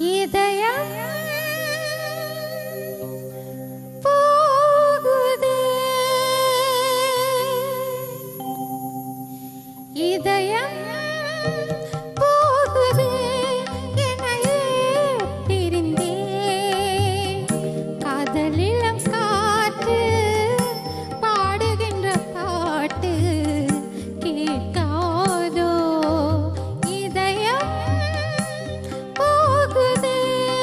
இதயம் போகுதே இதயம் போகுதே என்னையே பிரிந்தே காதலிளம் காற்று பாடுகின்ற பாட்டு கேட்காதோ இதயம் போகுதே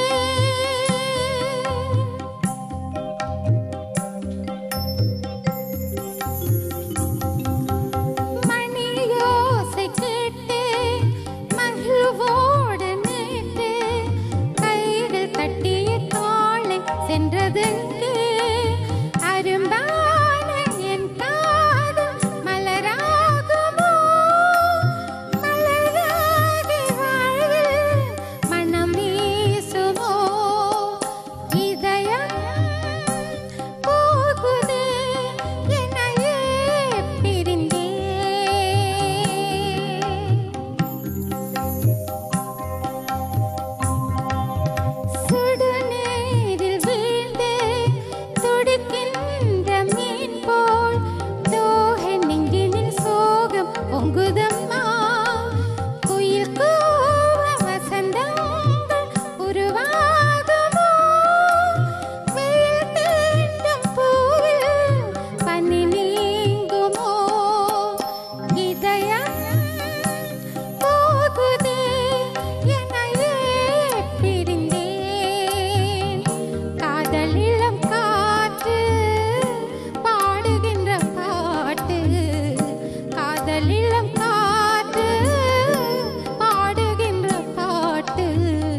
மணியோசை கேட்டு மகிழ்வோடு நேற்று கைகள் தட்டிய காலை சென்றதென்று அரும்பான என் காதல் மலராகுமோ மலராகி வாழ்வில் மனம் வீசுமோ இதயம் போகுதே என்னையே பிரிந்தே சுடுநீரில் வீழ்ந்து துடிக்கின்ற மீன் போல் தோகை நெஞ்சினில் சோகம் பொங்குதம்மா குயில் கூவ வசந்தங்கள் உருவாகுமோ வெயில் தீண்டும் பூவில் பனி நீங்குமோ இதயம் போகுதே என்னையே பிரிந்தேன் காதலிளம் காற்று பாடுகின்ற பாட்டு காதலிளம் காற்று பாடுகின்ற பாட்டு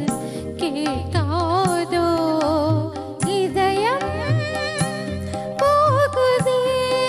கேட்காதோ இதயம் போகுதே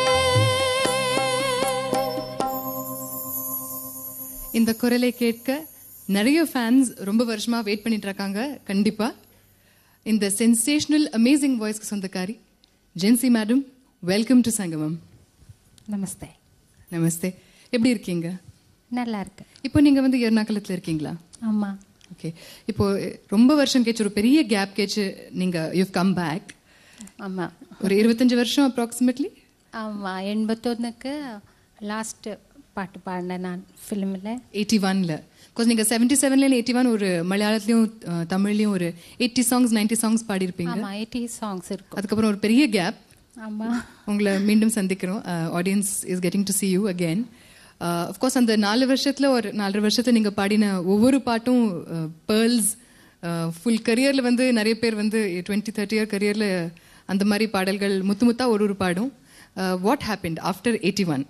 இந்த குரலை கேட்க நிறைய ஃபேன்ஸ் ரொம்ப வருஷமா வெயிட் பண்ணிட்டு இருக்காங்க கண்டிப்பா இந்த சென்சேஷனல் அமேசிங் வாய்ஸ்க்கு சொந்தக்காரி Jency madam welcome to Sangamam நமஸ்தே நமஸ்தே எப்படி இருக்கீங்க நல்லா இருக்கு இப்போ நீங்க வந்து எர்ணாகுளத்துல இருக்கீங்களா ஆமா ஓகே இப்போ ரொம்ப வருஷம் கேச்சு ஒரு பெரிய கேப் கேச்சு நீங்க யூ கம் பேக் ஆமா ஒரு இருபத்தஞ்சு வருஷம் அப்ராக்சிமேட்லி ஆமா எண்பத்தொன்னுக்கு லாஸ்ட் பாட்டு பாடினேன் நான் ஃபிலிமில் எயிட்டி ஒன்ல பிகாஸ் நீங்க செவன்டி செவன்ல எயிட்டி ஒன் ஒரு மலையாளத்துலயும் அஹ், தமிழ்லயும் ஒரு எயிட்டி சாங்ஸ் நைன்டி சாங்ஸ் பாடியிருப்பீங்க ஆமா எயிட்டி சாங்ஸ் இருக்கும் அதுக்கப்புறம் ஒரு பெரிய கேப் ஆமா உங்களை மீண்டும் சந்திக்கிறோம் audience is getting to see you again of course அந்த நாலு வருஷத்துல ஒரு நாலரை வருஷத்துல நீங்க பாடின ஒவ்வொரு பாட்டும் பேர்ல்ஸ் ஃபுல் கரியர்ல வந்து நிறைய பேர் வந்து டுவெண்ட்டி தேர்ட்டி இயர் கரியர்ல அந்த மாதிரி பாடல்கள் முத்து முத்தா ஒரு ஒரு பாடும் what happened after eighty one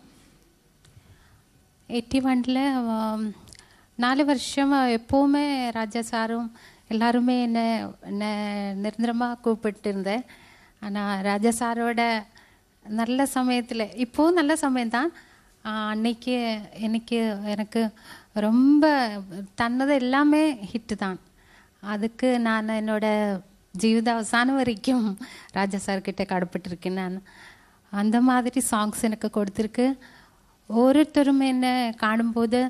eighty ஒனில் நாலு வருஷம் எப்போவுமே ராஜா சாரும் எல்லாருமே என்னை என்னை நிரந்தரமாக கூப்பிட்டு இருந்தேன் ஆனால் ராஜா சாரோட நல்ல சமயத்தில் இப்போவும் நல்ல சமயம்தான் ஆஹ் அன்னைக்கு எனக்கு எனக்கு ரொம்ப தன்னது எல்லாமே ஹிட்டு தான் அதுக்கு நான் என்னோட ஜீவித அவசானம் வரைக்கும் ராஜா சார்கிட்ட கடப்பட்டிருக்கேன் நான் அந்த மாதிரி சாங்ஸ் எனக்கு கொடுத்துருக்கு ஒருத்தரும் என்ன காணும்போது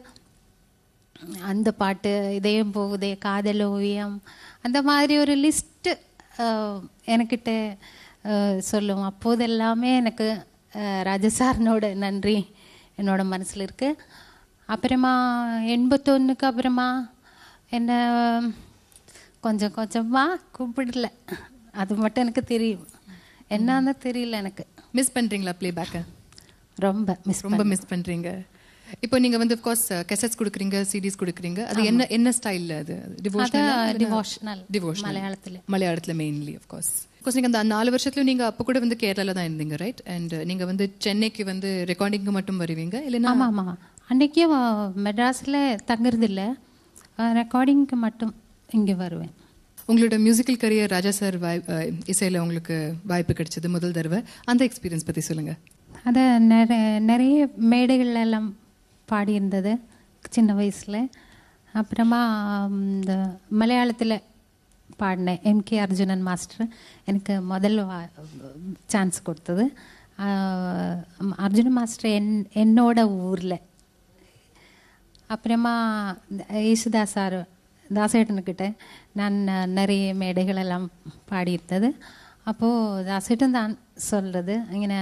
அந்த பாட்டு இதயம் போகுதே காதல் ஓவியம் அந்த மாதிரி ஒரு லிஸ்ட்டு எனக்கிட்ட அஹ், சொல்லும் அப்போது எல்லாமே எனக்கு அஹ், ராஜசாரனோட நன்றி என்னோட மனசில் இருக்கு அப்புறமா எண்பத்தொன்னுக்கு அப்புறமா என்ன கொஞ்சம் கொஞ்சமாக கூப்பிடல அது மட்டும் எனக்கு தெரியும் என்னன்னு தெரியல எனக்கு மிஸ் பண்றீங்களா பிளேபேக்கை ரொம்ப மிஸ் ரொம்ப மிஸ் பண்றீங்க இப்போ நீங்க வந்து கோர்ஸ் கெசட்ஸ் கொடுக்குறீங்க சிடிஸ் கொடுக்குறீங்க அது என்ன என்ன ஸ்டைல்ல அது அதான் devotional. டிவோஷனல் மலையாளத்துல. மலையாளத்துல மெயின்லி ஆஃப் கோர்ஸ் கோர்ஸ் நீங்க அந்த நாலு வருஷத்துலயும் நீங்க அப்ப கூட வந்து கேரளால தான் இருந்தீங்க ரைட் அண்ட் நீங்க வந்து சென்னைக்கு வந்து ரெக்கார்டிங்க்கு மட்டும் வருவீங்க இல்லைன்னா ஆமாம் ஆமாம் அன்றைக்கே மெட்ராஸில் தங்குறதில்ல ரெக்கார்டிங்க்கு மட்டும் இங்கே வருவேன் உங்களோட மியூசிக்கல் கரியர் ராஜா சார் வாய் அஹ், இசையில உங்களுக்கு வாய்ப்பு கிடைச்சது முதல் தடவை அந்த எக்ஸ்பீரியன்ஸ் பத்தி சொல்லுங்க அதை நிறைய நிறைய மேடைகள்ல எல்லாம் பாடியிருந்தது சின்ன வயசில் அப்புறமா ம், இந்த மலையாளத்தில் பாடினேன் எம்கே அர்ஜுனன் மாஸ்டர் எனக்கு முதல் சான்ஸ் கொடுத்தது ஆஹ், அர்ஜுனன் மாஸ்டர் என் என்னோட ஊரில் அப்புறமா இந்த யேசுதாஸ் சார் தாசேட்டனுக்கிட்ட நான் ந- நிறைய மேடைகள் எல்லாம் பாடியிருந்தது அப்போது தாசேட்டன் தான் சொல்கிறது இങ്ങനെ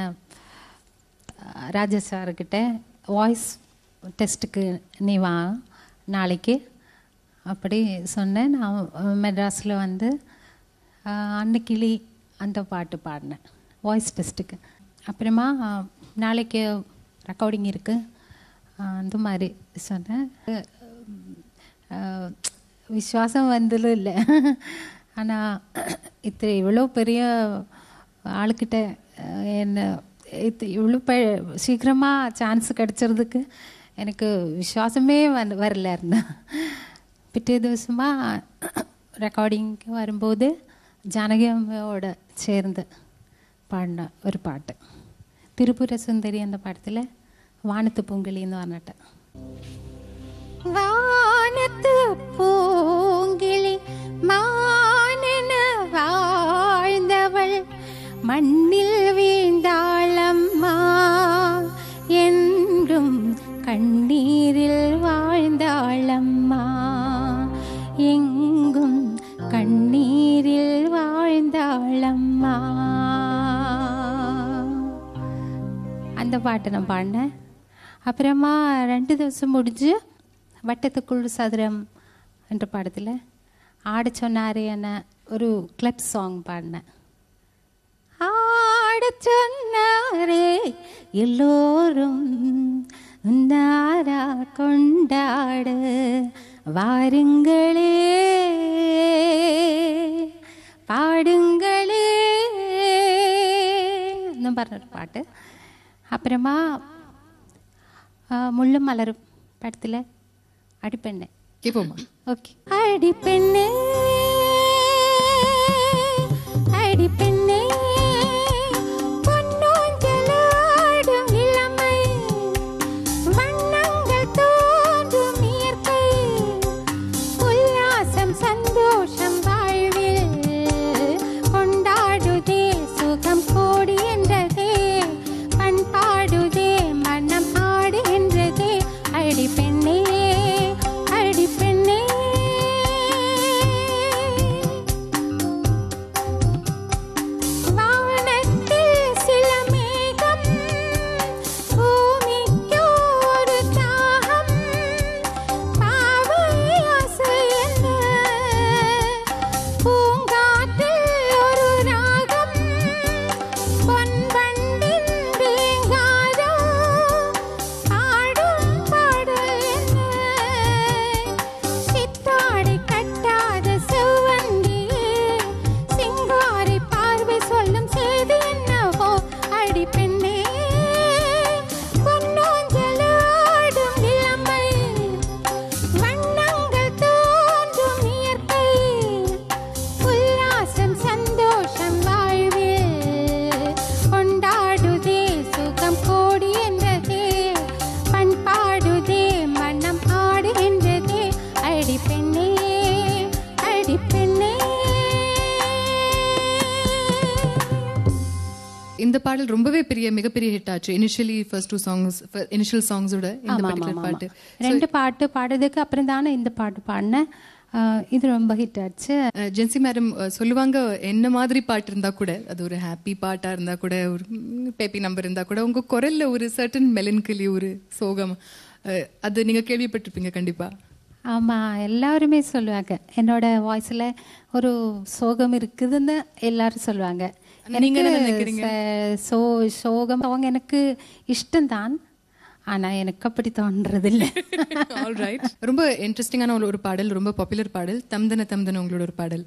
ராஜா சாருக்கிட்ட வாய்ஸ் டெஸ்ட்டுக்கு நீ வா நாளைக்கு அப்படி சொன்னேன் நான் மெட்ராஸில் வந்து ஆஹ், அன்னக்கிளி அந்த பாட்டு பாடினேன் வாய்ஸ் டெஸ்ட்டுக்கு அப்புறமா ஆஹ், நாளைக்கு ரெக்கார்டிங் இருக்குது அந்த மாதிரி சொன்னேன் ஆஹ், விசுவாசம் வந்ததும் இல்லை ஆனால் இத்தனை இவ்வளோ பெரிய ஆளுக்கிட்ட அஹ், என்ன இது இவ்வளோ ப சீக்கிரமாக சான்ஸ் கிடச்சிறதுக்கு எனக்கு விசுவாசமே வந்து வரல இருந்தேன் பிറ്റേ ദിവസமாக ரெக்கார்டிங்க்கு வரும்போது ஜானகி அம்மையோட சேர்ந்து பாடின ஒரு பாட்டு திருப்புர சுந்தரி அந்த படத்தில் வானத்து பூங்கிலின்னு പറഞ്ഞിട്ട് വാനത്ത് പൂങ്കിളി മാനന വാഴ്ந்தവൾ മണ്ണിൽ വീഴ്ந்தாளம்மா என்றும் கண்ணீரில் வாழ்ந்தாளம்மா எங்கும் கண்ணீரில் வாழ்ந்தாளம்மா அந்த பாட்டு நான் பாடினேன் அப்புறமா ரெண்டு ദിവസം முடிஞ்சு வட்டத்துக்குள் சதுரம் என்ற படத்தில் ஆட சொன்னாரே என்ன ஒரு கிளப் சாங் பாடினேன் ஆட சொன்னாரே எல்லோரும் உன்னாரா கொண்டாடு வாருங்களே பாடுங்களே എന്നും പറഞ്ഞൊരു പാട്ട് അപ്പുറമാ മുള്ളും മലരും പടത്തിലെ അടിപ്പെണ്ണെ கேட்போமா ഓക്കെ അടിപ്പെണ്ണെ അടിപ്പെണ്ണെ பொன்னூஞ்சலாடும் இளமை வண்ணங்கள் தோன்றும் இயற்கை உல்லாசம் சந்தோஷம் வாழ்வில் கொண்டாடுதே சுகம் கோடி என்றதே பண்பாடுதே மனம் ஆடுகின்றதே அடி பெண்ணே அடி பெண்ணே வானத்தில் சில மேகம் பூமிக்கு ஒரு தாகம் பாவை ஆசை என்ன பூங்காற்றில் ஒரு ராகம் பொன்வண்டின் ரீங்காரம் ஆடும் பாடல் என்ன சித்தாடை கட்டாத செவ்வந்தியே சிங்காரி பார்வை சொல்லும் செய்தி என்னவோ அடி பெண்ணே பொன்னூஞ்சலாடும் இளமை வண்ணங்கள் தோன்றும் இயற்கை உல்லாசம் சந்தோஷம் வாழ்வில் கொண்டாடுதே சுகம் கோடி என்றதே பண்பாடுதே மனம் ஆடுகின்றதே அடி பெண்ணே அடி பெண்ணே இந்த பாடல் ரொம்பவே பெரிய மிகப்பெரிய ஹிட் ஆச்சு initially first two songs initial சாங்ஸோட இந்த ஆமா, பர்டிகுலர் ஆமா, பாட்டு ஆமா. ரெண்டு பாட்டு பாடுறதுக்கு அப்புறம் தானே இந்த பாட்டு பாடினேன் ஆஹ் இது ரொம்ப ஹிட் ஆச்சு அஹ், ஜென்சி மேடம் அஹ், சொல்லுவாங்க என்ன மாதிரி பாட்டு இருந்தா கூட அது ஒரு ஹாப்பி பாட்டா இருந்தா கூட ஒரு பேப்பி நம்பர் இருந்தா கூட உங்க குரல்ல ஒரு சர்டன் மெலன்கலி ஒரு சோகம் அஹ், அது நீங்க கேள்விப்பட்டிருப்பீங்க கண்டிப்பா ஆமாம் எல்லாருமே சொல்லுவாங்க என்னோட வாய்ஸில் ஒரு சோகம் இருக்குதுன்னு எல்லாரும் சொல்லுவாங்க நீங்க என்ன எனக்கு நினைக்கிறீங்க? ச- சோ சோகம் அவங்க எனக்கு இஷ்டம்தான் ஆனால் எனக்கு அப்படி தோன்றதில்லை ஆல்ரைட் ரொம்ப இன்ட்ரெஸ்டிங்கான ஒரு- ஒரு பாடல் ரொம்ப பாப்புலர் பாடல் தம்தன தம்தன உங்களோட ஒரு பாடல்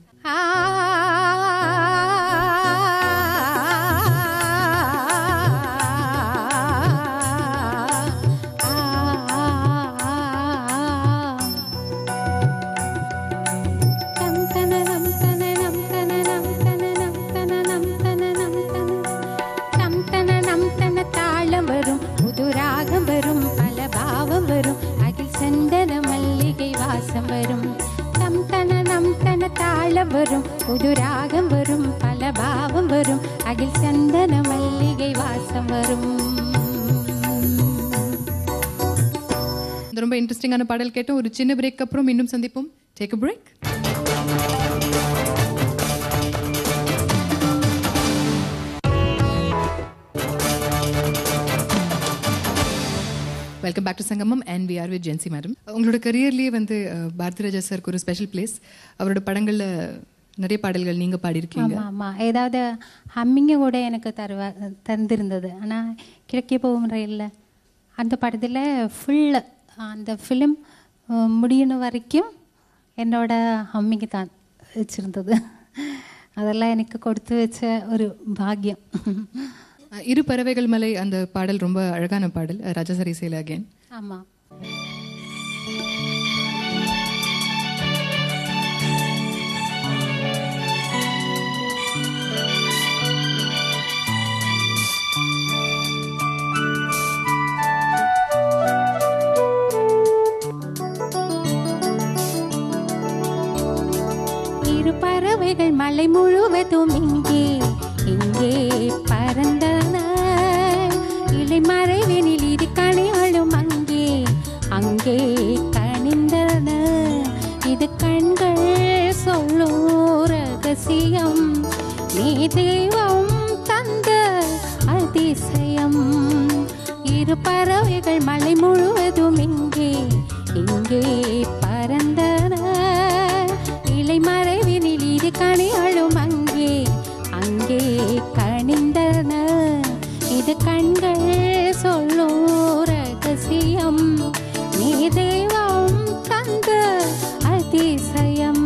தாளம் வரும் புதுராகம் வரும் பல பாவம் வரும் அகில் சந்தன மல்லிகை வாசம் வரும் தம் தன நம் தன தாளம் வரும் புதுராகம் வரும் பல பாவம் வரும் அகில் சந்தன மல்லிகை வாசம் வரும் இந்த ரொம்ப இன்ட்ரெஸ்டிங்கான பாடல் கேட்டோம் ஒரு சின்ன பிரேக் அப்புறம் மீண்டும் சந்திப்போம் take a break welcome back to Sangamam and we are with Jency madam உங்களோட கரியர்லேயே வந்து அஹ், பாரதி ராஜா சாருக்கு ஒரு ஸ்பெஷல் பிளேஸ் அவரோட படங்களில் நிறைய பாடல்கள் நீங்கள் பாடியிருக்கீங்க ஆமாம் ஆமாம் ஏதாவது ஹம்மிங்க கூட எனக்கு தருவா தந்திருந்தது ஆனால் கிழக்கே போகும் ரயிலில் அந்த படத்தில் ஃபுல் அந்த ஃபிலிம் முடியணும் வரைக்கும் என்னோட ஹம்மிங்க தான் வச்சுருந்தது அதெல்லாம் எனக்கு கொடுத்து வச்ச ஒரு பாக்கியம் அஹ், இரு பறவைகள் மலை அந்த பாடல் ரொம்ப அழகான பாடல் அஹ், ராஜா சார் இசையில் அகேன் ஆமாம் இரு பறவைகள் மலை முழுவதும் இங்கே இங்கே பறந்தன இலை மறைவினில் இரு கனிகளும் அங்கே அங்கே கனிந்தன இது கண்கள் சொல்லும் ரகசியம் நீ தெய்வம் தந்த அதிசயம் இரு பறவைகள் மலை முழுவதும் இங்கே இங்கே பறந்தன இலை மறைவினில் இரு கனிகளும் அங்கே அங்கே கனிந்தன இது கண்கள் சொல்லும் ரகசியம் நீ தெய்வம் தந்த அதிசயம்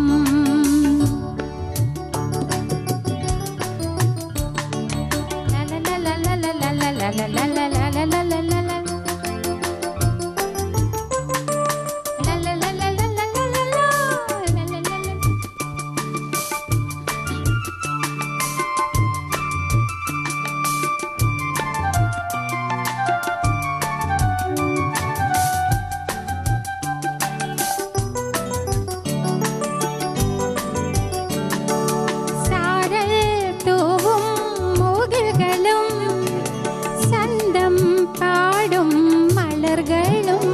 சாரல் தூவும் மூகில்களும் சந்தம் பாடும் மலர்களும்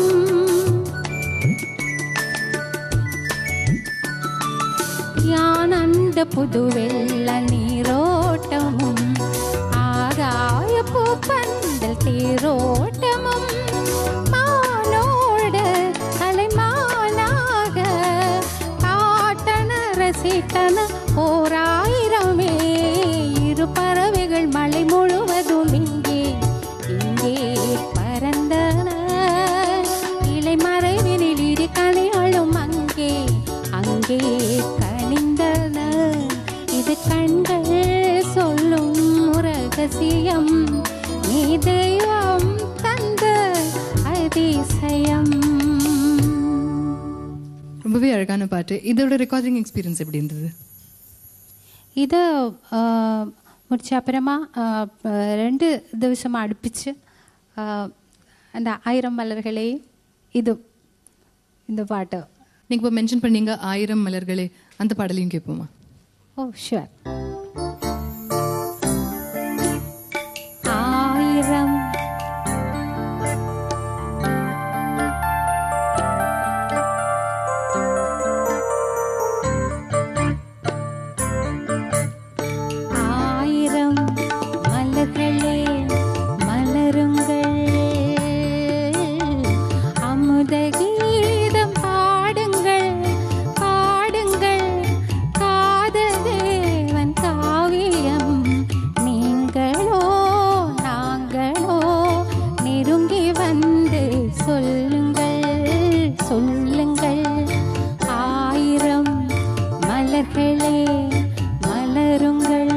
யான் அந்த புது வெள்ள நீரோட்டமும் ஆகாய பூப்பந்தல் தேரோட்டமும் மானோடு தலைமானாக காட்டன ரசித்தன ஓராயிரமே இரு பறவைகள் மலை முழுவதும் இங்கே இங்கே பறந்தன இலை மறைவினில் இரு கனிகளும் அங்கே அங்கே கனிந்தன இது கண்கள் சொல்லும் ரகசியம் நீ தெய்வம் தந்த அதிசயம் ரொம்பவே அழகான பாட்டு இதோட ரெக்கார்டிங் எக்ஸ்பீரியன்ஸ் எப்படி இருந்தது ഇത് ആ, முடிச்ச அப்புறமா ஆ, ப- ரெண்டு ദിവസം அடுப்பிச்சு ஆ, அந்த ஆயிரம் மலர்களே இது இந்த பாட்டு நீங்கள் இப்போ மென்ஷன் பண்ணீங்க ஆயிரம் மலர்களே அந்த பாடலையும் கேட்போமா ஓ ஷுவர் ஆயிரம் ஆயிரம் மலர்களே மலருங்கள் அமுத கீதம் பாடுங்கள் பாடுங்கள் காதல் தேவன் காவியம் நீங்களோ நாங்களோ நெருங்கி வந்து சொல்லுங்கள் சொல்லுங்கள் ஆயிரம் மலர்களே மலருங்கள்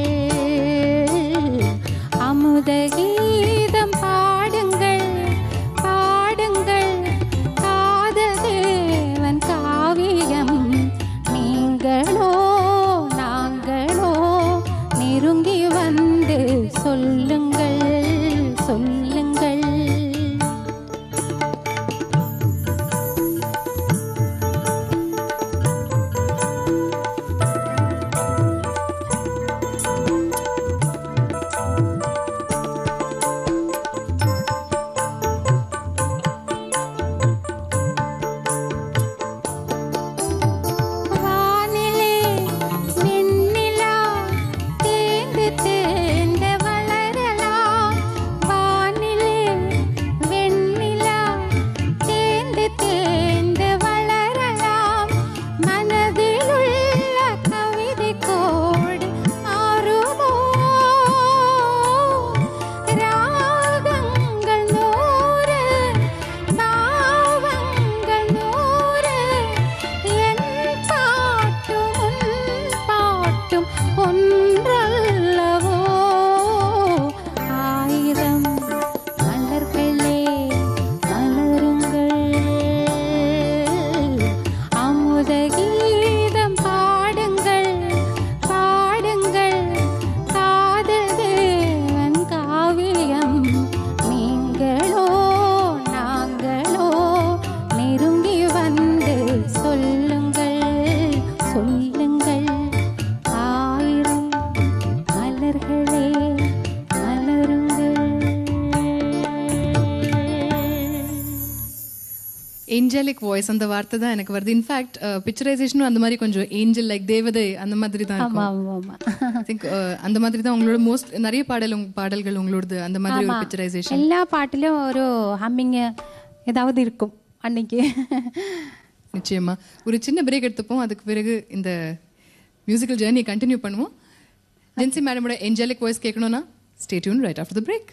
அமுத கீதம் பாடுங்கள் பாடுங்கள் காதல் தேவன் காவியம் நீங்களோ நாங்களோ நெருங்கி வந்து சொல்லுங்கள் சொல்லுங்கள் ஒன்றல்லவோ ஆயிரம் மலர்களே மலருங்கள் அமுத கீதம் பாடுங்கள் பாடுங்கள் காதல் தேவன் காவியம் நீங்களோ நாங்களோ நெருங்கி வந்து சொல்லுங்கள் சொல்லுங்கள் ஆயிரம் மலர்களே மலருங்கள் ஏஞ்சலிக் வாய்ஸ் அந்த வார்த்தை தான் எனக்கு வருது இன்ஃபேக்ட் பிக்சரைசேஷனும் அந்த மாதிரி கொஞ்சம் ஏஞ்சல் லைக் தேவதை அந்த மாதிரி தான் ஆமா இருக்கும் ஆமா ஆமா I think, uh, அந்த மாதிரி தான் உங்களோட மோஸ்ட் நிறைய பாடல் உங்க- பாடல்கள் உங்களோடது அந்த மாதிரி ஒரு பிக்சரைசேஷன் எல்லா பாட்டிலும் ஒரு ஹம்மிங்க ஏதாவது இருக்கும் அன்னைக்கு நிச்சயமா ஒரு சின்ன பிரேக் எடுத்துப்போம் அதுக்கு பிறகு இந்த மியூசிக்கல் ஜேர்னி கண்டினியூ பண்ணுவோம் ஜென்சி மேடமோட ஏஞ்சலிக் வாய்ஸ் கேட்கணும்னா stay tune right after the break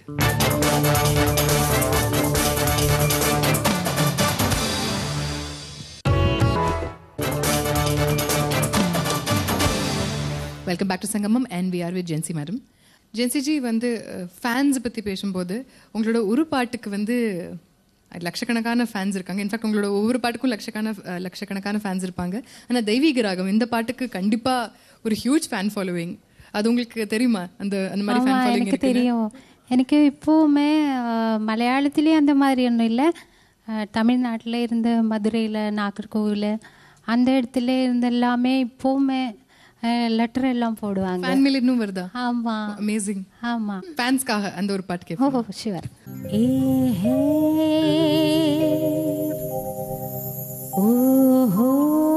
welcome back to Sangamam and we are with Jency madam ஜென்சிஜி வந்து ஃபேன்ஸ் பற்றி பேசும்போது உங்களோட ஒரு பாட்டுக்கு வந்து லட்சக்கணக்கான ஃபேன்ஸ் இருக்காங்க இன்ஃபேக்ட் உங்களோட ஒவ்வொரு பாட்டுக்கும் லட்சக்கான அஹ், லட்சக்கணக்கான ஃபேன்ஸ் இருப்பாங்க ஆனால் தெய்வீக ராகம் இந்த பாட்டுக்கு கண்டிப்பாக ஒரு ஹியூஜ் ஃபேன் ஃபாலோவிங் அது உங்களுக்கு தெரியுமா அந்த அந்த மாதிரி ஆமா ஃபேன் ஃபாலோவிங் எனக்கு இருக்கு தெரியும் எனக்கு இப்போவுமே அஹ், மலையாளத்திலே அந்த மாதிரி ஒன்றும் இல்லை தமிழ்நாட்டில் இருந்த மதுரையில் நாகர்கோவில் அந்த இடத்துல இருந்து எல்லாமே இப்போவுமே லெட்டர் எல்லாம் போடுவாங்க ஃபேன் மேல் இன்னும் வருதா ஆமா அமேசிங் ஆமா ஃபேன்ஸ்க்காக அந்த ஒரு பாட்டு கேட்போம் ஓ ஷுவர் ஏ ஹே ஓஹோ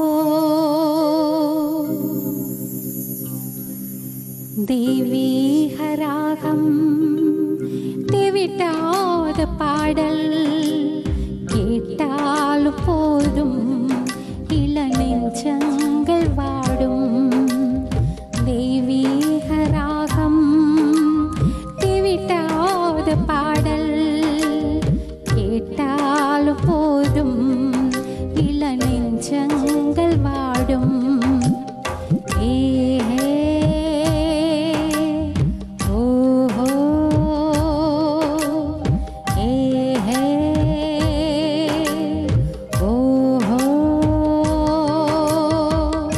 தெய்வீகராகம் தெவிட்டாத பாடல் கேட்டாலும் போதும் இள நெஞ்சங்கள் வாடும் தெய்வீகராகம் தெவிட்டாத பாடல் கேட்டாலும் போதும் இள நெஞ்சங்கள் வாடும் ஏ ஓஹோ ஏ ஓஹோ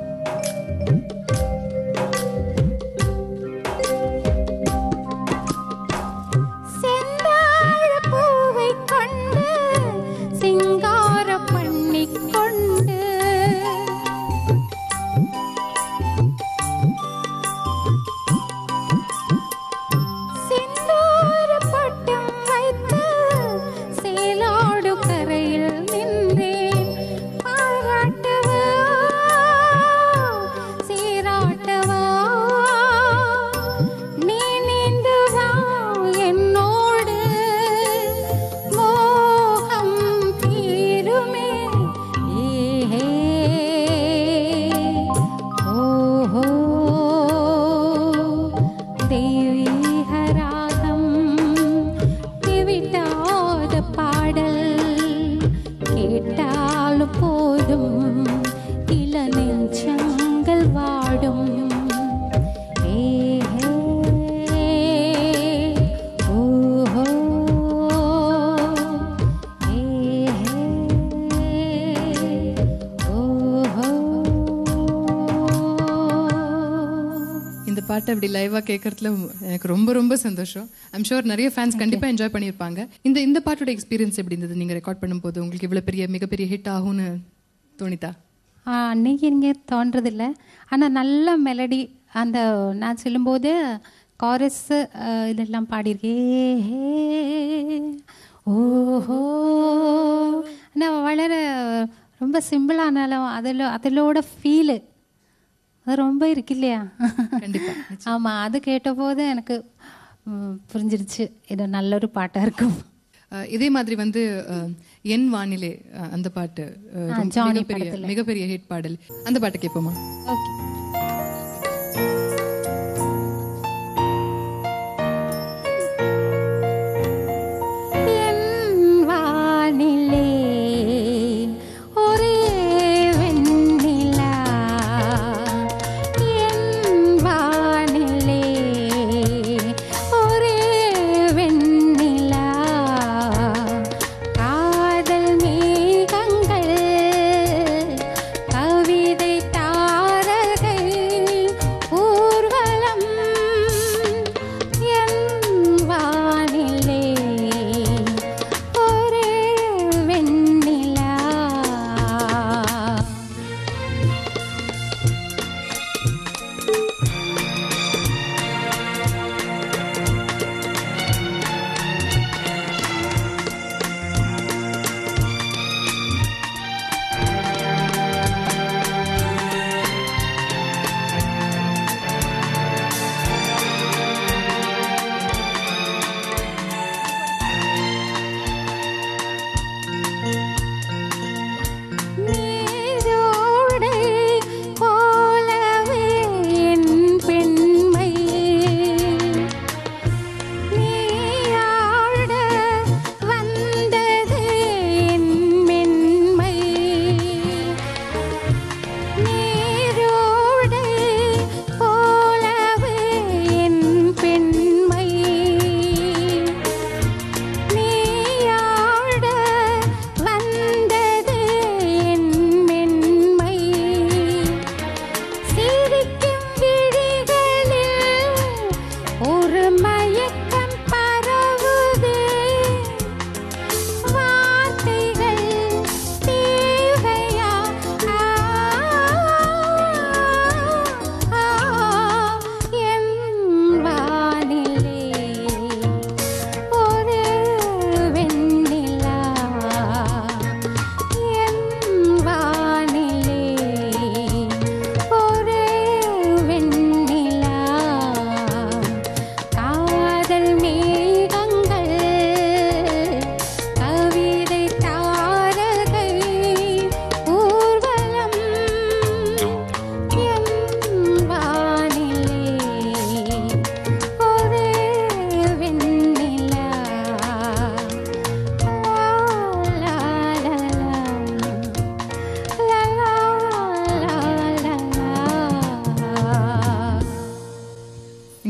செந்தாழப் பூவைக் கொண்டு சிங்காரம் பண்ணிக் கொண்டு செந்தூரப் பட்டம் வைத்து சேலாடு கரையில் நின்றேன் பாராட்டவா சீராட்டவா நீ நீந்து வா என்னோடு மோகம் தீருமே ஏஹே ஓஹோ தெய்வீகராகம் திவிட்டாத பாடல் கேட்டாலும் போதும் இள நெஞ்சங்கள் வாடும் ஏஹே ஓஹோ ஏஹே ஓஹோ இந்த பாட்டை அப்படி லைவா கேட்கறதுல எனக்கு ரொம்ப ரொம்ப சந்தோஷம் ஐம் ஷூர் நிறைய ஃபேன்ஸ் கண்டிப்பா என்ஜாய் பண்ணியிருப்பாங்க இந்த இந்த பாட்டோட எக்ஸ்பீரியன்ஸ் எப்படி இருந்தது நீங்க ரெக்கார்ட் பண்ணும்போது உங்களுக்கு இவ்வளவு பெரிய மிகப்பெரிய ஹிட் ஆகும்னு தோணிதா ஆ, அன்னைக்கு இங்கே தோன்றதில்லை ஆனால் நல்ல மெலடி அந்த நான் சொல்லும்போது காரஸ் இதெல்லாம் பாடியிருக்கேன் ஏ, ஓஹோ ஆனால் வளர ரொம்ப சிம்பிளானாலும் அதில் அதிலோட ஃபீலு அது ரொம்ப இருக்கு இல்லையா கண்டிப்பா ஆமாம் அது கேட்டபோது எனக்கு ம், புரிஞ்சிருச்சு இது நல்ல ஒரு பாட்டாக இருக்கும் அஹ், இதே மாதிரி வந்து அஹ், என் வானிலை அஹ், அந்த பாட்டு அஹ், ஆ, ரொம்ப ஜானி மிகப்பெரிய படத்துல. மிகப்பெரிய ஹிட் பாடல் அந்த பாட்டை கேட்போமா ஓகே என் வானிலே ஒரே வெண்ணிலா என்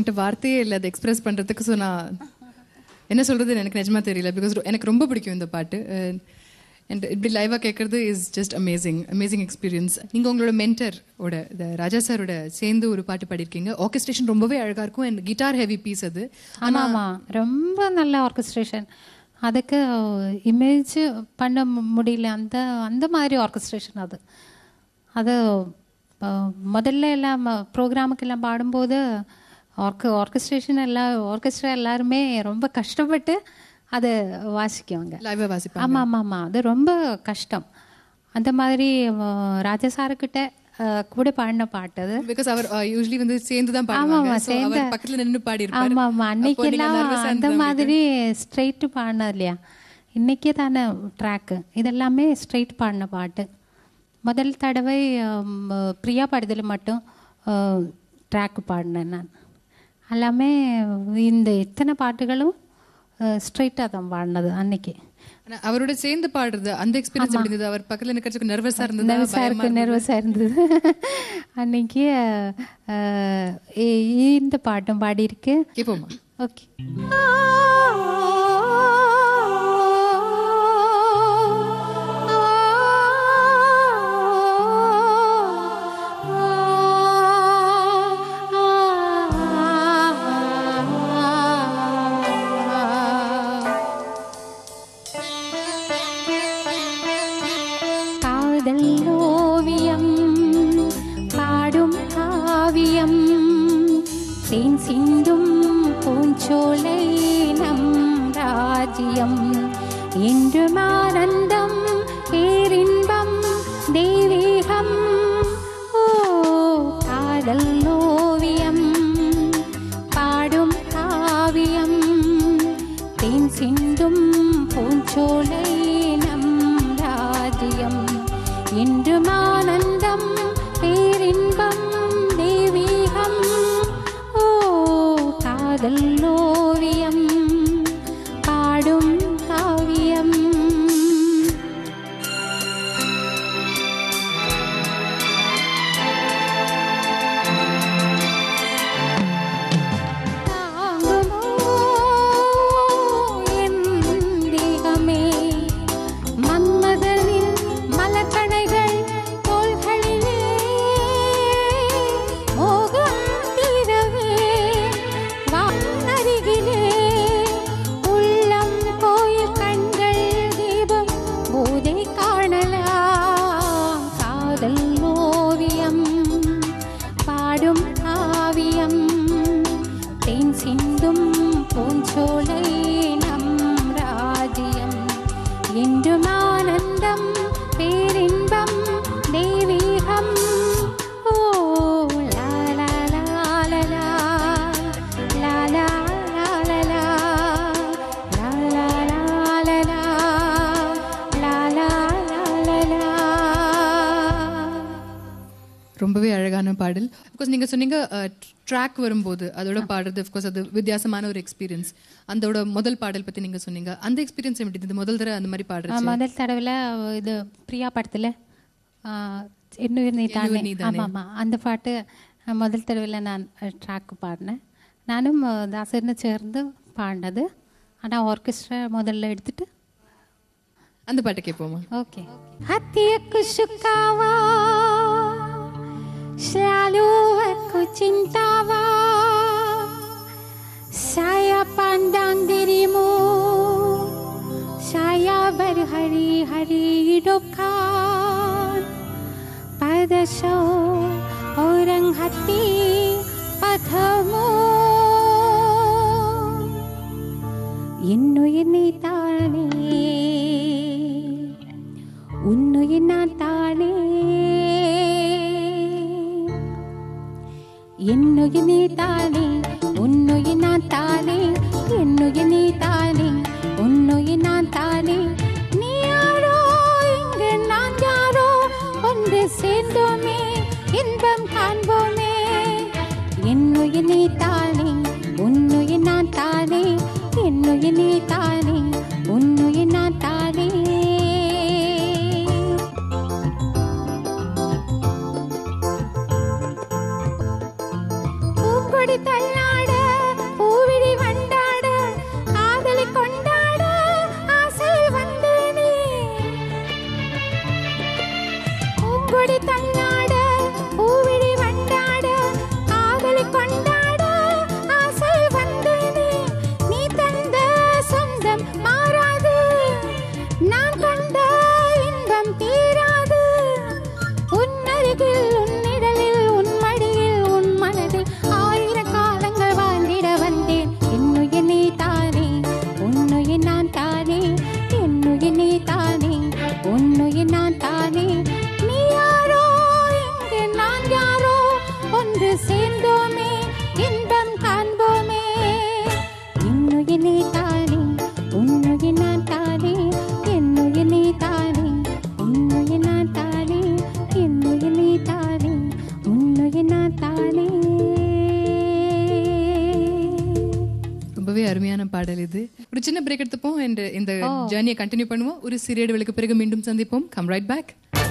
என்கிட்ட வார்த்தையே இல்லை அதை எக்ஸ்பிரஸ் பண்றதுக்கு ஸோ நான் என்ன சொல்றது எனக்கு நிஜமா தெரியல பிகாஸ் எனக்கு ரொம்ப பிடிக்கும் இந்த பாட்டு அண்ட் இப்படி லைவாக கேட்கறது is just amazing amazing experience நீங்கள் உங்களோட மென்டர் ஓட இந்த ராஜா சாரோட சேர்ந்து ஒரு பாட்டு பாடியிருக்கீங்க ஆர்கெஸ்ட்ரேஷன் ரொம்பவே அழகாக இருக்கும் அண்ட் கிட்டார் ஹெவி பீஸ் அது ஆமா ஆமா ரொம்ப நல்ல ஆர்கெஸ்ட்ரேஷன் அதுக்கு இமேஜ் பண்ண மு- முடியல அந்த அந்த மாதிரி ஆர்கெஸ்ட்ரேஷன் அது அது அஹ், முதல்ல எல்லாம் ப்ரோக்ராமுக்கெல்லாம் பாடும்போது ஆர்க ஆர்கெஸ்ட்ரேஷன் எல்லாம் ஆர்கெஸ்ட்ரா எல்லாருமே ரொம்ப கஷ்டப்பட்டு அதை வாசிக்குவாங்க லைவாக வாசிப்பாங்க ஆமா ஆமா ஆமா அது ரொம்ப கஷ்டம் அந்த மாதிரி அஹ், ராஜா சாருக்கிட்ட அஹ், கூட பாடின பாட்டு அது பிகாஸ் அவர் யூஸ்வலி வந்து சேர்ந்து தான் ஆமா பாடுவாங்க ஆமா So, சேர்ந்து அவர் பக்கத்துல நின்னு பாடி ஆமா ஆமா அன்னைக்கு எல்லாம் அந்த மாதிரி ஸ்ட்ரைட் பாடினது இல்லையா இன்னைக்கு தானே ட்ராக்கு இதெல்லாமே ஸ்ட்ரைட் பாடின பாட்டு முதல் தடவை ஆம், பிரியா பாடுதல் மட்டும் ட்ராக் பாடினேன் நான் எல்லாமே இந்த இத்தனை பாட்டுகளும் ஸ்ட்ரைட்டாக தான் பாடினது அன்னைக்கு ஆனா அவரோட சேர்ந்து பாடுறது அந்த எக்ஸ்பீரியன்ஸ் எப்படி இருந்தது அவர் பக்கத்துல நிக்கிறதுக்கு நர்வஸா இருந்தது நர்வஸாக இருக்கு நர்வஸாக இருந்தது அன்னைக்கு அஹ், இ- இந்த பாட்டும் பாடியிருக்கு கேப்போமா ஓகே காதல் ஓவியம் பாடும் காவியம் தேன் சிந்தும் பூஞ்சோலை நம் ராஜ்யம் என்றும் ஆனந்தம் பேரின்பம் தெய்வீகம் ஓ காதல் ஓவியம் பாடும் காவியம் தேன் சிந்தும் பூஞ்சோலை நம் ராஜ்யம் என்றும் ஆனந்தம் பேரின்பம் தெய்வீகம் ஓ காதல் ஓவியம் பாடும் காவியம் தாங்குமோ என் தேகமே மன்மதனின் மலக்கணைகள் தோள்களிலே மோகம் தீரவே வானருகிலே உள்ளம் கோயில் கண்கள் தீபம் போதை காணலாம் காதல் ஓவியம் பாடும் காவியம் தேன் சிந்தும் பூஞ்சோலை நம் ராஜ்யம் என்றும் ஆனந்தம் பேரின்பம் தெய்வீகம் ஓ லா லா லா லா லா லா லா லா லா லா லா லா லா லா லா லா லா லா லா ரொம்பவே அழகான பாடல் அஃப்கோர்ஸ் நீங்க சொன்னீங்க ட்ராக் வரும்போது அதோட பாடுறது அஃப்கோர்ஸ் அது வித்தியாசமான ஒரு எக்ஸ்பீரியன்ஸ் அதோட முதல் பாடல் பத்தி நீங்க சொன்னீங்க அந்த எக்ஸ்பீரியன்ஸ் எப்படி இருந்தது முதல் தடவை அந்த மாதிரி ஆ, பாடுறது முதல் தடவைல இது பிரியா படத்துல ஆ, என்னுயிர் நீ தானே நீதானே. ஆமா ஆமா அந்த பாட்டு ஆ, முதல் தடவைல நான் ட்ராக் பாடினேன் நானும் ஆ, தாசர்னு சேர்ந்து பாடினது ஆனா ஆர்கெஸ்ட்ரா முதல்ல எடுத்துட்டு அந்த பாட்டு கேட்போமா Oke. Hati aku suka wa, selalu aku cinta wa. Saya pandang dirimu, saya berhari-hari hidupkan pada seorang hati padamu. என்னுயிர் நீ தானே உன்னுயிர் நான் தானே என்னுயிர் நீ தானே உன்னுயிர் நான் தானே என்னுயிர் நீ தானே உன்னுயிர் நான் தானே நீ யாரோ இங்கு நான் யாரோ ஒன்று சேர்ந்தோமே இன்பம் காண்போமே என்னுயிர் நீ தானே உன்னுயிர் நான் தானே என்னுயிர் நீ தானே உன்னுயிர் நான் தானே பூங்கொடி தள்ளாட சேர்ந்தோமே இன்பம் காண்போமே இன்னுயிர் நீ தானே உன்னுயிர் நான் தானே என்னுயிர் நீ தானே உன்னுயிர் நான் தானே என்னுயிர் நீ தானே உன்னுயிர் நான் தானே ரொம்பவே அருமையான பாடல் இது ஒரு சின்ன பிரேக் எடுத்துப்போம் அண்ட் இந்த ஜேர்னியை கண்டினியூ பண்ணுவோம் ஒரு சிறிய இடைவெளிக்கு பிறகு மீண்டும் சந்திப்போம் come right back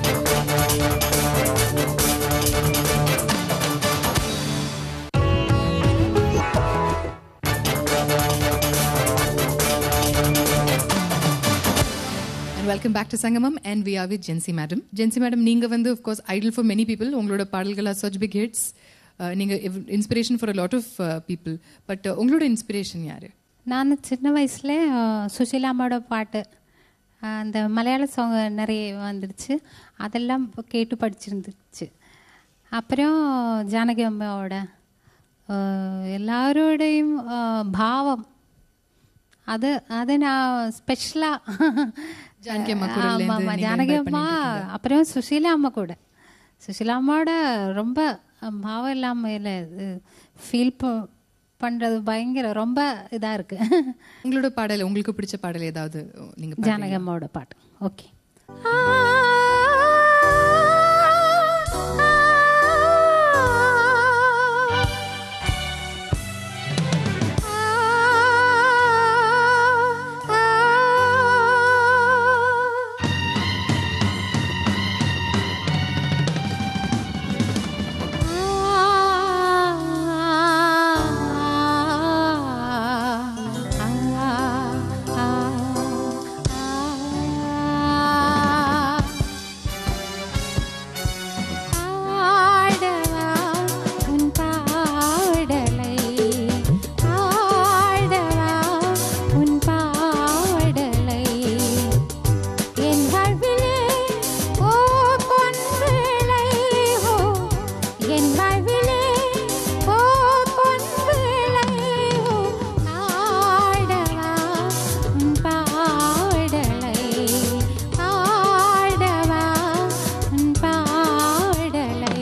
and welcome back to Sangamam and we are with Jency madam Jency madam நீங்க வந்து of course idol for many people உங்களோட பாடல்கள் ஆர் சச் பிக் ஹிட்ஸ் நீங்க inspiration for a lot of people but உங்களோட இன்ஸ்பிரேஷன் யாரு நான் சின்ன வயசுல அஹ், சுஷீலாம்மாவோட பாட்டு அஹ், அந்த மலையாள சாங் நிறைய வந்துடுச்சு அதெல்லாம் கேட்டு படிச்சிருந்துச்சு அப்புறம் ஜானகி அம்மாவோட அஹ், எல்லாரோடையும் அஹ், பாவம் அது அது நான் ஸ்பெஷலாக ஜானகி அம்மா குரல்ல இருந்து நீங்க ஜானகி invite அம்மா அப்புறம் சுஷீலா அம்மா கூட சுஷீலா அம்மாவோட ரொம்ப அஹ், பாவம் இல்லாமல் ஃபீல் பண்ணுறது பயங்கர ரொம்ப இதாக இருக்கு உங்களோட பாடல் உங்களுக்கு பிடிச்ச பாடல் ஏதாவது நீங்க பாடுறீங்களா? ஜானகி அம்மாவோட பாட்டு ஓகே ஆடவா உன் பாடலை ஆடவா உன் பாடலை என் வாழ்விலே ஓ பொன்வேளை ஓ என் வாழ்விலே ஓ பொன்வேளை ஓ ஆடவா உன் பாடலை ஆடவா உன் பாடலை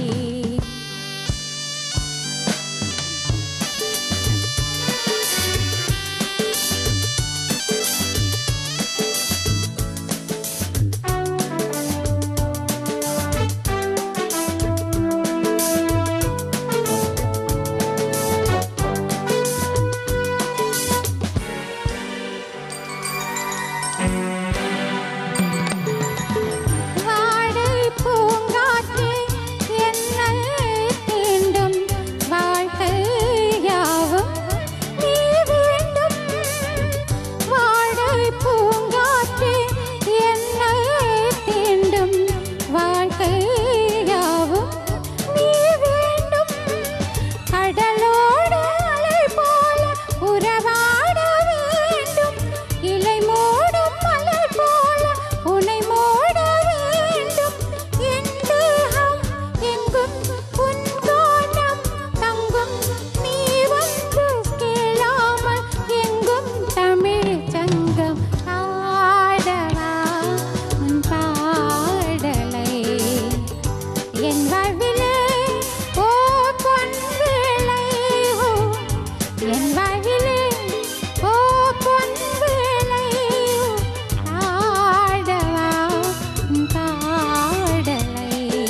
வாடை பூங்காற்றே என்னை தீண்டும் வாழ்க்கையாவும் நீ வேண்டும் வாடை பூங்காற்றே என்னை தீண்டும் வாழ்க்கையாவும் நீ வேண்டும் கடலோடு அலை போல உறவாட வேண்டும் இலை மூடும் மலை போல உனை மூட வேண்டும் என் தேகம் எங்கும் உன் கோணம் தங்கும் நீ வந்து கேளாமல் எங்கும் தமிழ் சங்கம் ஆடவா உன் பாடலை என் வாழ்விலே ஓ பொன்வேளை ஓ என் வாழ்விலே ஓ பொன்வேளை ஓ ஆடவா உன் பாடலை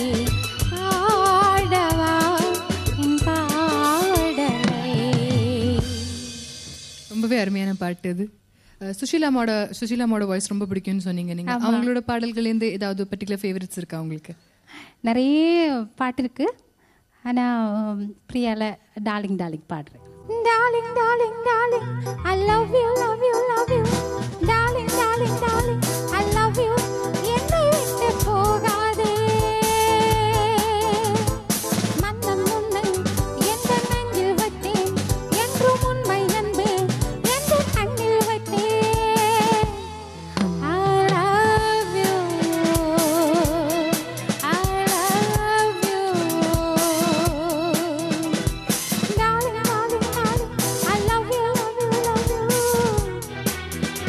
ஆடவா உன் பாடலை ரொம்பவே அருமையான பாட்டு இது அஹ், சுஷீலாமோட சுஷீலாமோட வாய்ஸ் ரொம்ப பிடிக்கும்னு சொன்னீங்க நீங்க அவங்களோட பாடல்கள் இருந்து ஏதாவது பர்டிகுலர் ஃபேவரட்ஸ் இருக்கா உங்களுக்கு நிறைய பாட்டு இருக்கு ஆனா உம், பிரியால டார்லிங் டார்லிங் பாடுறேன் darling darling darling I love you love you love you darling darling darling I love you என்னை விட்டு போகாதே மன்னன் உன்னை எந்த நெஞ்சில் வைத்தேன் என்றும் உண்மை அன்பே எந்த கண்ணில் வைத்தேன் I love you. I love you. Darling, darling, darling, I love you, love you, love you.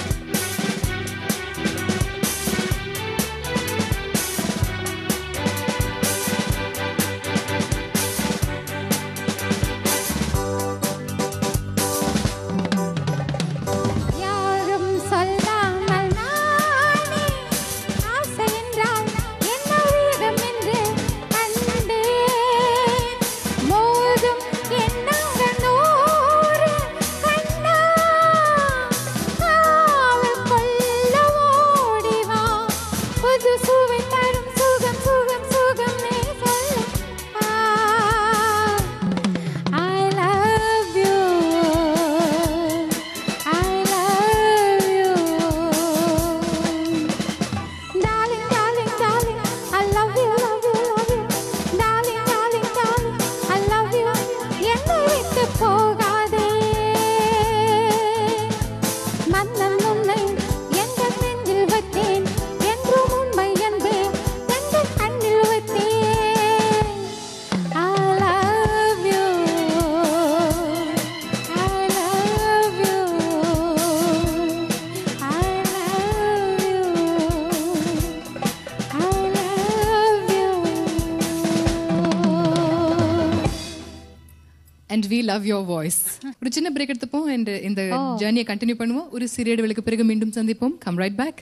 And we love your voice ஒரு சின்ன பிரேக் எடுத்துப்போம் அண்ட் இந்த ஜேர்னியை கண்டினியூ பண்ணுவோம் ஒரு சிறிய இடைவெளிக்கு பிறகு மீண்டும் சந்திப்போம் come right back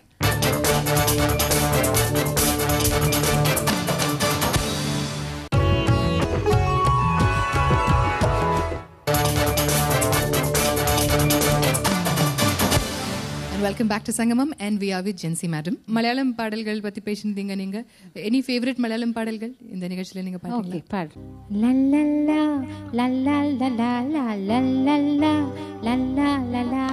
welcome back to Sangamam and we are with Jency madam Malayalam பாடல்கள் பத்தி பேசியிருந்தீங்க நீங்க எனி ஃபேவரட் மலையாளம் பாடல்கள் இந்த நிகழ்ச்சியில நீங்க பாத்தீங்களா ஓகே பாடு லல்லல்லா லல்லா லலா லா லல்லல்லா லல்லா லலா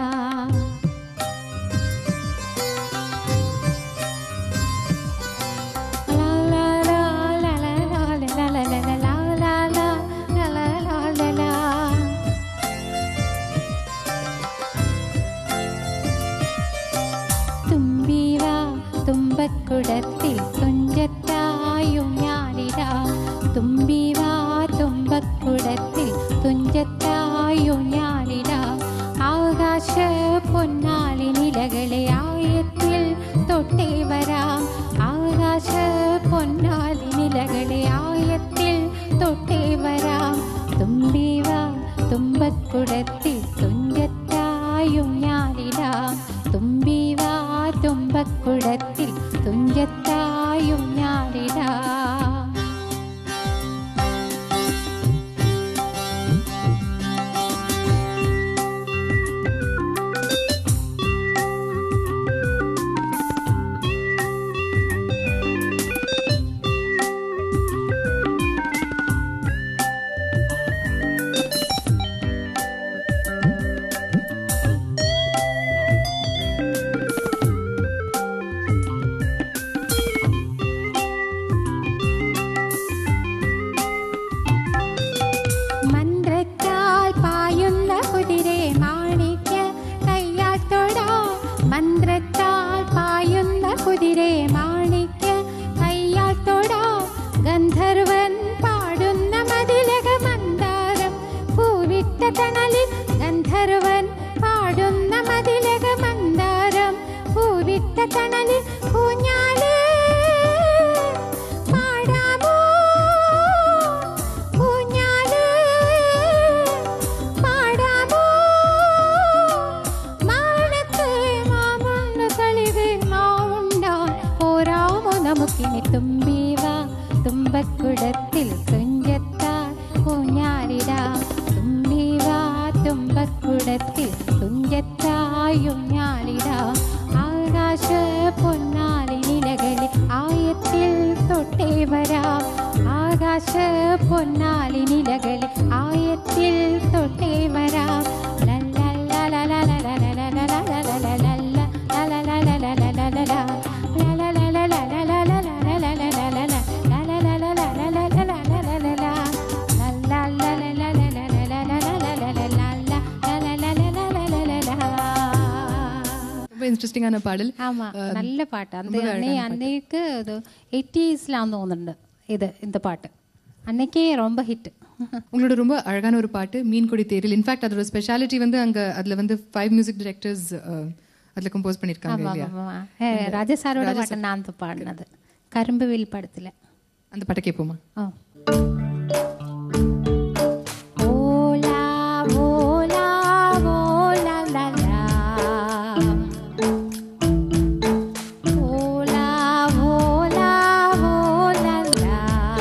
തുമ്പിവാ തുമ്പക്കുടത്തിൽ തുഞ്ചത്തായും ഞാനിടാം തുമ്പിവാ തുമ്പക്കുടത്തിൽ തുഞ്ചത്തായും ഞാനിടാം ആകാശ പൊന്നാളി നിലകളെ ആയത്തിൽ തൊട്ടേ വരാം ആകാശ പൊന്നാളി നിലകളെ ആയത്തിൽ തൊട്ടേ വരാം തുമ്പിവാ തുമ്പക്കുടത്തിൽ തുഞ്ചത്തായും ഞാനിടാം തുമ്പിവാ തുമ്പക്കുടത്തിൽ തുഞ്ചത്തായും ഞാനിടാം മന്ത്രത്താൽ പായുന്ന കുതിരെ മാണിക്യ കയ്യാൽ തൊടാം മന്ത്രത്താൽ പായുന്ന കുതിരെ മാണിക്യ കയ്യാൽ തൊടാം ഗന്ധർവൻ പാടുന്ന മതിലക മന്ദാരം പൂവിട്ട തണലിൽ ഗന്ധർവൻ പാടുന്ന മതിലക മന്ദാരം പൂവിട്ട തണലിൽ ഊഞ്ഞാലേ പാടാമോ ഊഞ്ഞാലേ പാടാമോ മാനത്ത് മാമുണ്ട് കളിവ് മാവുണ്ടാൻ പോരാമോ നമുക്കിനി തുമ്പീവ തുമ്പക്കുടത്തിൽ തുഞ്ചത്താൽ ഊഞ്ഞാലിടാം തുമ്പീവ തുമ്പക്കുടത്തിൽ തുഞ്ചത്തായുഞ്ഞാലിടാം ആകാശ പൊന്നാലി നിലകളിൽ ആയത്തിൽ തൊട്ടേ വരാം ആകാശ പൊന്നാലി നിലകളിൽ ആയത്തിൽ തൊട്ടേ വരാം ரொம்ப இன்ட்ரெஸ்டிங்கான பாடல் ஆமா நல்ல പാട്ട് அந்த அன்னை அன்னைக்கு இது எயிட்டிஸ்லாம் തോന്നുന്നുണ്ട് இது இந்த பாட்டு அன்னைக்கே ரொம்ப ஹிட் உங்களோட ரொம்ப அழகான ஒரு பாட்டு மீன்கொடி தேரில் இன்ஃபேக்ட் அதோட ஸ்பெஷாலிட்டி வந்து அங்க அதுல வந்து ஃபைவ் மியூசிக் டைரக்டர்ஸ் அதுல கம்போஸ் பண்ணிருக்காங்க இல்லையா ராஜா சாரோட பாட்டு நான் தான் பாடினது கரும்புவில் படத்துல அந்த பாட்டை கேட்போமா ஆ. ஓலா ஓலா ஓலா லா லா. ஓலா ஓலா ஓலா லா.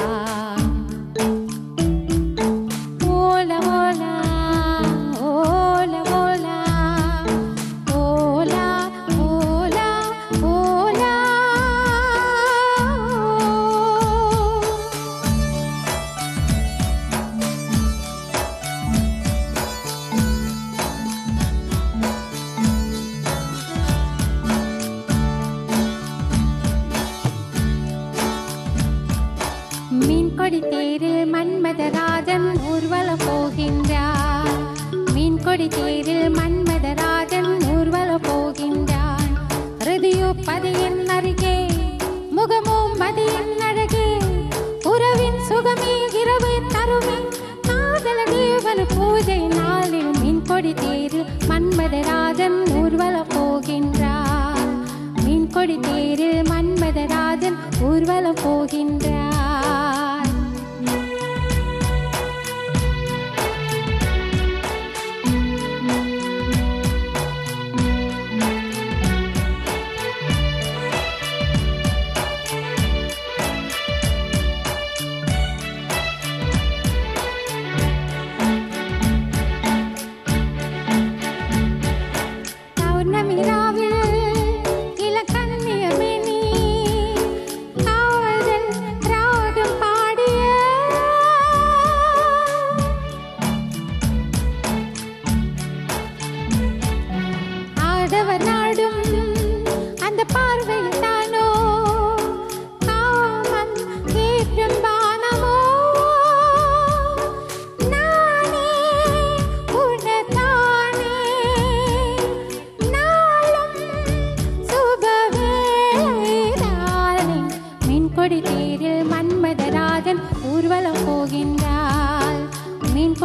ஓலா ஓலா ஓலா ஓலா ஓலா ஓலா ஓலா மீன்கொடி தேரில் மன்மதராஜன் ஊர்வலம் போகின்றார் மீன்கொடி தேரில் மன்மதராஜன் ஊர்வலம் போகின்றான் ஹிருதியோ பதியின் அருகே முகமும் பதியின் அழகே உறவின் சுகமே இரவு தருமே காதல தேவன் பூஜை நாளில் மீன்கொடி தேரில் மன்மதராஜன் ஊர்வலம் போகின்றார் மீன்கொடி தேரில் மன்மதராஜன் ஊர்வலம் போகின்றார்